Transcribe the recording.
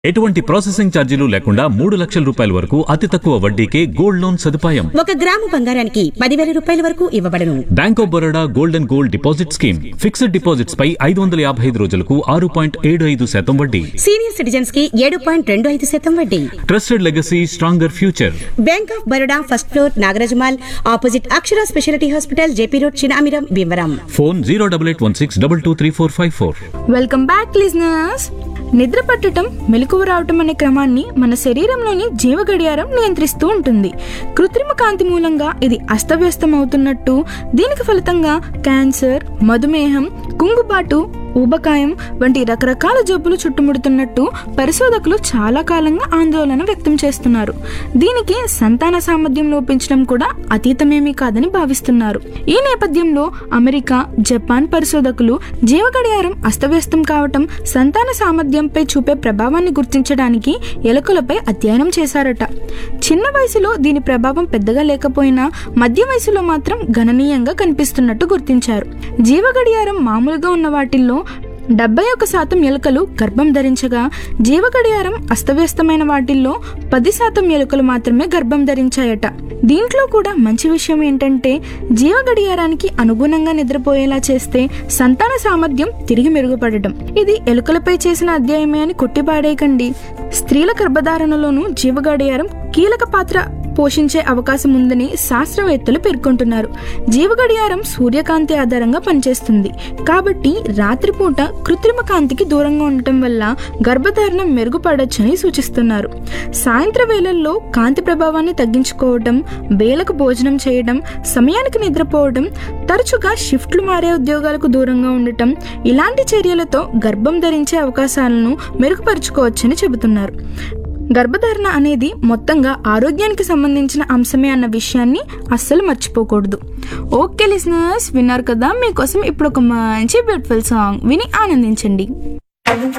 ఎటువంటి ప్రాసెసింగ్ ఛార్జీలు లేకుండా మూడు లక్షల రూపాయల వరకు అతి తక్కువ వడ్డీకే గోల్డ్ లోన్ సదుపాయం ఒక గ్రాము బంగారానికి పదివేల రూపాయల వరకు ఇవ్వబడను bank of Baroda gold and gold deposit scheme fixed deposits పై ఐదు వందల యాభై ఐదు రోజులకు ఆరు పాయింట్ ఏడు ఐదు శాతం వడ్డీ సీనియర్ సిటిజన్స్ కి ఏడు పాయింట్ రెండు ఐదు శాతం వడ్డీ trusted legacy stronger future bank of Baroda first floor Nagaraj mall opposite Akshara speciality hospital JP road Chinamiram Bhimavaram phone zero double eight one six double two three four five four welcome back listeners నిద్ర పట్టడం మెలకువ రావటం అనే క్రమాన్ని మన శరీరంలోని జీవ గడియారం నియంత్రిస్తూ ఉంటుంది కృత్రిమ కాంతి మూలంగా ఇది అస్తవ్యస్తం అవుతున్నట్టు దీనికి ఫలితంగా క్యాన్సర్ మధుమేహం కుంగుబాటు ఊబకాయం వంటి రకరకాల జబ్బులు చుట్టుముడుతున్నట్టు పరిశోధకులు చాలా కాలంగా ఆందోళన వ్యక్తం చేస్తున్నారు దీనికి సంతాన సామర్థ్యం లోపించడం కూడా అతీతమేమీ కాదని భావిస్తున్నారు ఈ నేపథ్యంలో అమెరికా జపాన్ పరిశోధకులు జీవ గడియారం అస్తవ్యస్తం కావటం సంతాన సామర్థ్యంపై చూపే ప్రభావాన్ని గుర్తించడానికి ఎలుకలపై అధ్యయనం చేశారట చిన్న వయసులో దీని ప్రభావం పెద్దగా లేకపోయినా మధ్య వయసులో మాత్రం గణనీయంగా కనిపిస్తున్నట్టు గుర్తించారు జీవ గడియారం మామూలుగా ఉన్న వాటిల్లో డెబ్బై ఒక శాతం ఎలుకలు గర్భం ధరించగా జీవ గడియారం అస్తవ్యస్తమైన వాటిల్లో పది శాతం ఎలుకలు మాత్రమే గర్భం ధరించాయట దీంట్లో కూడా మంచి విషయం ఏంటంటే జీవ గడియారానికి అనుగుణంగా నిద్రపోయేలా చేస్తే సంతాన సామర్థ్యం తిరిగి మెరుగుపడటం ఇది ఎలుకలపై చేసిన అధ్యాయమే అని కొట్టిపాడేయకండి స్త్రీల గర్భధారణలోనూ జీవ గడియారం కీలక పాత్ర పోషించే అవకాశం ఉందని శాస్త్రవేత్తలు పేర్కొంటున్నారు జీవ గడియారం సూర్యకాంతి ఆధారంగా పనిచేస్తుంది కాబట్టి రాత్రిపూట కృత్రిమ కాంతికి దూరంగా ఉండటం వల్ల గర్భధారణ మెరుగుపడొచ్చని సూచిస్తున్నారు సాయంత్ర వేళల్లో కాంతి ప్రభావాన్ని తగ్గించుకోవడం వేలకు భోజనం చేయడం సమయానికి నిద్రపోవడం తరచుగా షిఫ్ట్లు మారే ఉద్యోగాలకు దూరంగా ఉండటం ఇలాంటి చర్యలతో గర్భం ధరించే అవకాశాలను మెరుగుపరుచుకోవచ్చని చెబుతున్నారు గర్భధారణ అనేది మొత్తంగా ఆరోగ్యానికి సంబంధించిన అంశమే అన్న విషయాన్ని అస్సలు మర్చిపోకూడదు ఓకే లిసనర్స్ విన్నారు కదా మీకోసం ఇప్పుడు ఒక మంచి బ్యూటిఫుల్ సాంగ్ విని ఆనందించండి